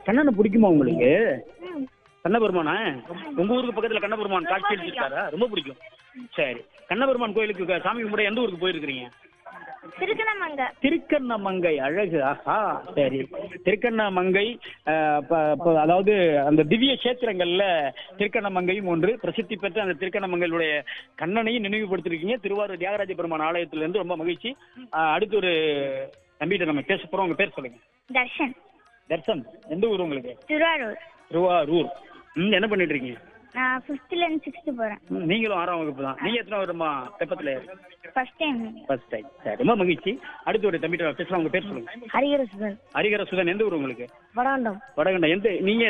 கண்ணனை பிடிக்குமா உங்களுக்கு ம். கண்ணபெருமானா உங்க ஊருக்கு பக்கத்துல கண்ணபெருமான் காட்சி அளிச்சிருக்காரா ரொம்ப பிடிக்கும் சரி கண்ணபெருமான் கோயிலுக்கு க- சாமி கும்பிட எந்த ஊருக்கு போயிருக்கிறீங்க திருக்கணமங்க திருக்கண்ணமங்கை அழகு ஆஹா சரி திருக்கண்ணமங்கை அஹ், ப- ப- அதாவது அந்த திவ்ய கஷேத்திரங்கள்ல திருக்கண்ணமங்கையும் ஒன்று பிரசித்தி பெற்ற அந்த திருக்கண்ணமங்கையுடைய கண்ணனையும் நினைவுபடுத்திருக்கீங்க திருவாரூர் தியாகராஜ பெருமான் ஆலயத்துல இருந்து ரொம்ப மகிழ்ச்சி அஹ், அடுத்து ஒரு தம்பிகிட்ட நம்ம பேச போறோம் உங்க பேர் சொல்லுங்க தர்ஷன் தர்சன் எந்த ஊர் உங்களுக்கு திருவாரூர் திருவாரூர் ம் என்ன பண்ணிட்டு இருக்கீங்க நான் ஃபிஃப்த்ல இருந்து சிக்ஸ்த் போறேன் ம், நீங்களும் ஆறாம் வகுப்பு தான் நீங்க எத்தனை வருமா தெப்பத்துல ஃபர்ஸ்ட் டைம் ஃபர்ஸ்ட் டைம் சரி ரொம்ப மகிழ்ச்சி அடுத்து ஒரு தம்பிகிட்ட பேசலாம் உங்க பேர் சொல்லுங்க ஹரிகரசுதன் ஹரிகர சுதன் எந்த ஊர் உங்களுக்கு வடாண்டம் வடகண்டம் எந்த நீங்க